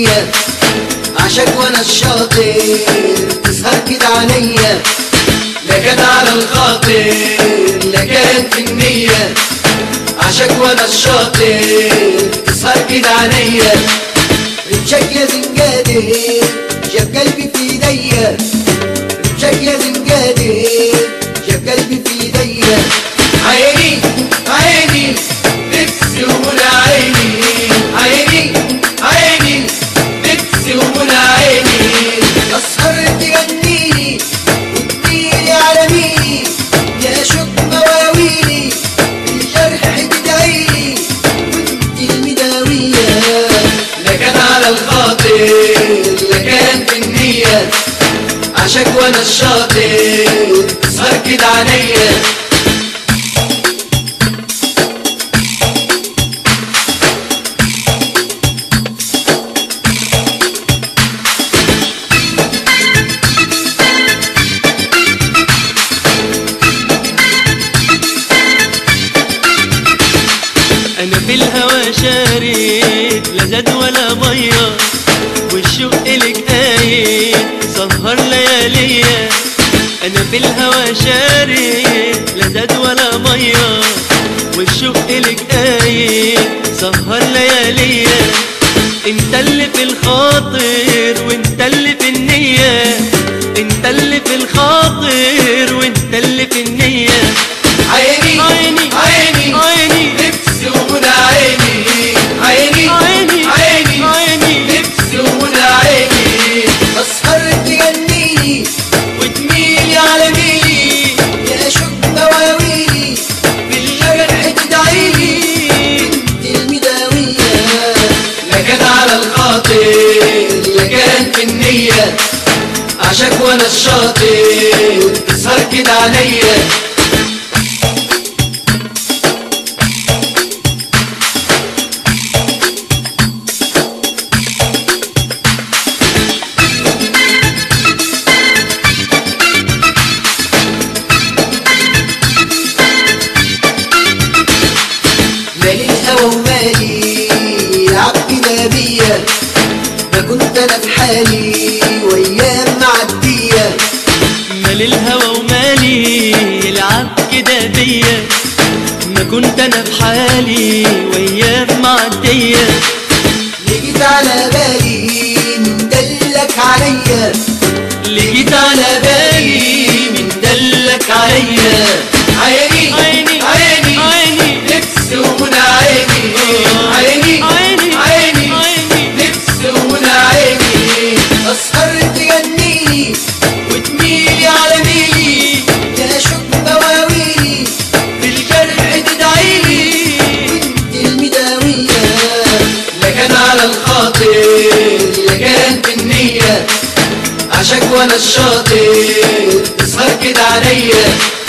النية عشاك وانا الشاطر تسهر كده عليا لا كانت على الخاطر لا كانت في النية عشاك وانا الشاطر تسهر كده عليا رمشك يا زنجادي جاب قلبي في ايديا رمشك يا زنجادي جاب قلبي في ايديا عيني عيني نفسي ومنى عيني عيني عيني نفسي ومنى عيني اسهر تغنيني وتديني على ميني يا شوق مواويلي الجرح تدعيلي وانت المداوية لا كان على الخاطر لا كان في النية عشاك وانا الشاطر تسهر كده عليا انا في الهوى شارد لا زاد ولا ميه والشوق لك قايد سهر لياليا انا في الهوى شارد لا زاد ولا ميه والشوق لك قايد سهر لياليا انت اللي في الخاطر وانت اللي في النيه انت اللي في الخاطر وانت اللي في النيه عيني عيني عيني عيني نفسي ومنى عيني عيني عيني عيني عيني نفسي ومنى عيني اسهر تغنيني وتميلي على ميلي يا شوق مواويلي بالجرح تدعيلي انت المداوية لا كان على الخاطر لا كان في النية عشاك وانا الشاطر تسهر كده عليا مالي الهوى ومالي عبي نبية ما كنت انا في حالي وايام معدية مال الهوى ومالي يلعب كده بيا ما كنت انا في حالي وايام معديه لقيت على بالي من دلك عليا لقيت على بالي من دلك عليا عيني عيني عيني عيني نفسي ومنى عيني عيني عيني عيني عيني نفسي ومنى عيني اسهر تغنيني وتميلي على ميلي يا شوق مواويلي بالجرح تدعيلي وانت المداوية لا كان على الخاطر لا كان في النية عشاك وانا الشاطر تسهر كده عليا